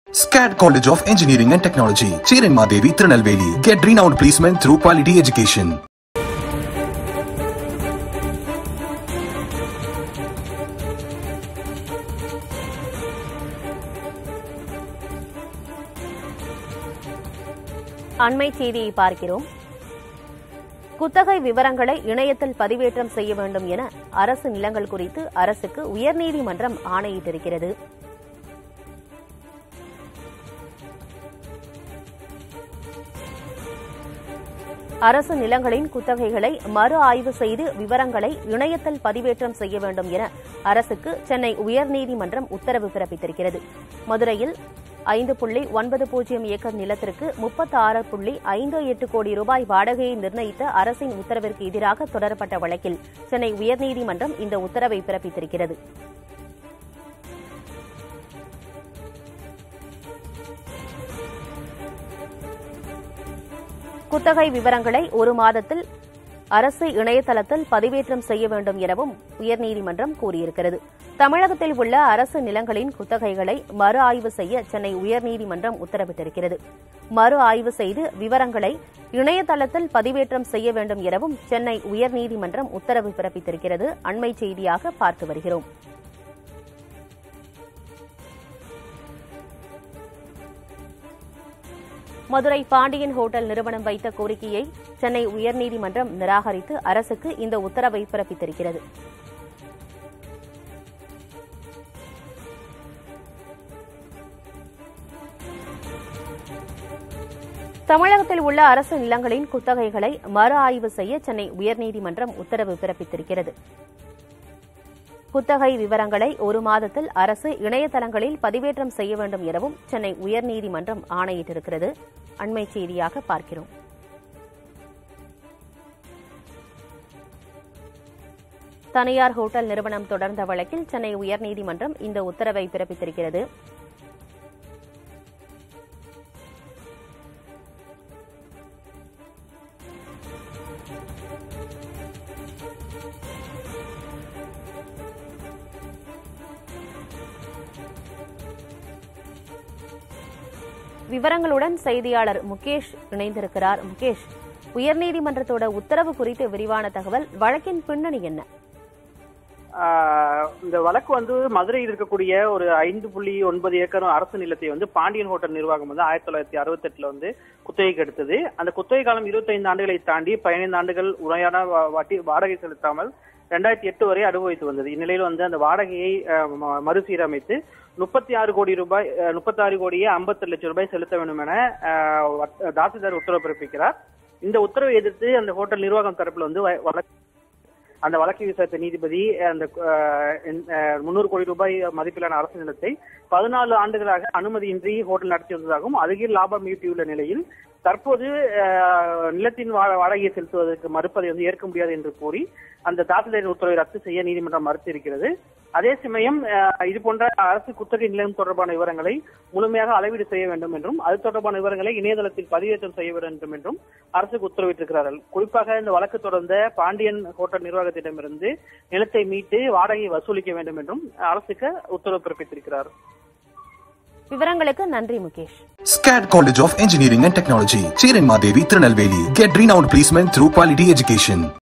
SCAD College of Engineering and Technology, Cherenma Devi, Tirunelveli. Get renowned placement through quality education. அண்மை செய்தியை பார்க்கிறோம் குத்தகை விவரங்களை இணையத்தில் பதிவேற்றம் செய்ய வேண்டும் என அரசு நிலங்கள் குறித்து அரசுக்கு உயர்நீதிமன்றம் ஆணையிட்டிருக்கிறது அரசு நிலங்களின் குத்தகைகளை மறு ஆய்வு செய்து விவரங்களை இணையத்தில் பதிவேற்றம் செய்ய வேண்டும் என அரசுக்கு சென்னை உயர்நீதிமன்றம் உத்தரவு பிறப்பித்திருக்கிறது மதுரையில் ஐந்து புள்ளி ஒன்பது பூஜ்ஜியம் ஏக்கர் நிலத்திற்கு முப்பத்தி ஆறு புள்ளி ஐந்து எட்டு கோடி ரூபாய் வாடகையை நிர்ணயித்த அரசின் உத்தரவிற்கு எதிராக தொடரப்பட்ட வழக்கில் சென்னை உயர்நீதிமன்றம் இந்த உத்தரவை பிறப்பித்திருக்கிறது குத்தகை விவரங்களை ஒரு மாதத்தில் அரசு இணையதளத்தில் பதிவேற்றம் செய்ய வேண்டும் எனவும் உயர்நீதிமன்றம் கூறியிருக்கிறது தமிழகத்தில் உள்ள அரசு நிலங்களின் குத்தகைகளை மறு ஆய்வு செய்ய சென்னை உயர்நீதிமன்றம் உத்தரவிட்டிருக்கிறது மறு ஆய்வு செய்து விவரங்களை இணையதளத்தில் பதிவேற்றம் செய்ய வேண்டும் எனவும் சென்னை உயர்நீதிமன்றம் உத்தரவு பிறப்பித்திருக்கிறது அண்மை செய்தியாக பார்த்து வருகிறோம் மதுரை பாண்டியன் ஹோட்டல் நிறுவனம் வைத்த கோரிக்கையை சென்னை உயர்நீதிமன்றம் நிராகரித்து அரசுக்கு இந்த உத்தரவை பிறப்பித்திருக்கிறது தமிழகத்தில் உள்ள அரசு நிலங்களின் குத்தகைகளை மறு ஆய்வு செய்ய சென்னை உயர்நீதிமன்றம் உத்தரவு பிறப்பித்திருக்கிறது குத்தகை விவரங்களை ஒரு மாதத்தில் அரசு இணையதளங்களில் பதிவேற்றம் செய்ய வேண்டும் எனவும் சென்னை உயர்நீதிமன்றம் ஆணையிட்டிருக்கிறது அண்மை செய்தியாக பார்க்கிறோம் தனியார் ஹோட்டல் நிறுவனம் தொடர்ந்த வழக்கில் சென்னை உயர்நீதிமன்றம் இந்த உத்தரவை பிறப்பித்திருக்கிறது விவரங்களுடன் செய்தியாளர் முகேஷ் இணைந்திருக்கிறார் முகேஷ் உயர்நீதிமன்றத்தோட உத்தரவு குறித்து விரிவான தகவல் வழக்கின் பின்னணி என்ன ஆஹ் இந்த வழக்கு வந்து மதுரையில் இருக்கக்கூடிய ஒரு ஐந்து புள்ளி ஒன்பது ஏக்கர் அரசு நிலத்தை வந்து பாண்டியன் ஹோட்டல் நிர்வாகம் வந்து ஆயிரத்தி தொள்ளாயிரத்தி அறுபத்தி எட்டுல வந்து குத்தகைக்கு எடுத்தது அந்த குத்தகை காலம் இருபத்தைந்து ஆண்டுகளை தாண்டி பதினைந்து ஆண்டுகள் உரையான வா- வட்டி வாடகை செலுத்தாமல் ரெண்டாயிரத்தி எட்டு வரை அனுபவித்து வந்தது இந்நிலையில் வந்து அந்த வாடகையை ஆஹ், ம- மறுசீரமைத்து முப்பத்தி ஆறு கோடி ரூபாய் முப்பத்தி ஆறு கோடியே ஐம்பத்தி லட்சம் ரூபாய் செலுத்த வேண்டும் என ஆஹ், வட்- தாசில்தார் உத்தரவு பிறப்பிக்கிறார் இந்த உத்தரவை எதிர்த்து அந்த ஹோட்டல் நிர்வாகம் தரப்புல வந்து வ- வழக்கு அந்த வழக்கை விசாரித்த நீதிபதி அந்த முன்னூறு கோடி ரூபாய் மதிப்பிலான அரசு நிலத்தை பதினாலு ஆண்டுகளாக அனுமதியின்றி ஹோட்டல் நடத்தி வந்ததாகவும் அதிக லாபம் ஈட்டியுள்ள நிலையில் தற்போது அஹ், நிலத்தின் வா- வாடகையை செலுத்துவதற்கு மறுப்பதை வந்து ஏற்க முடியாது என்று கூறி அந்த தாசில்தாரின் உத்தரவை ரத்து செய்ய நீதிமன்றம் மறுத்திருக்கிறது அதே சமயம் அஹ், இது போன்ற அரசு குத்தகை நிலம் தொடர்பான விவரங்களை முழுமையாக அளவீடு செய்ய வேண்டும் என்றும் அது தொடர்பான விவரங்களை இணையதளத்தில் பதிவேற்றம் செய்ய வேண்டும் என்றும் அரசுக்கு உத்தரவிட்டிருக்கிறார்கள் குறிப்பாக இந்த வழக்கு தொடர்ந்த பாண்டியன் ஹோட்டல் நிர்வாகத்திடமிருந்து நிலத்தை மீட்டு வாடகையை வசூலிக்க வேண்டும் என்றும் அரசுக்கு உத்தரவு பிறப்பித்திருக்கிறார் விவரங்களுக்கு நன்றி Mukesh SCAD College of Engineering and Technology, Cherenma Devi, Tirunelveli. Get renowned placement through quality education.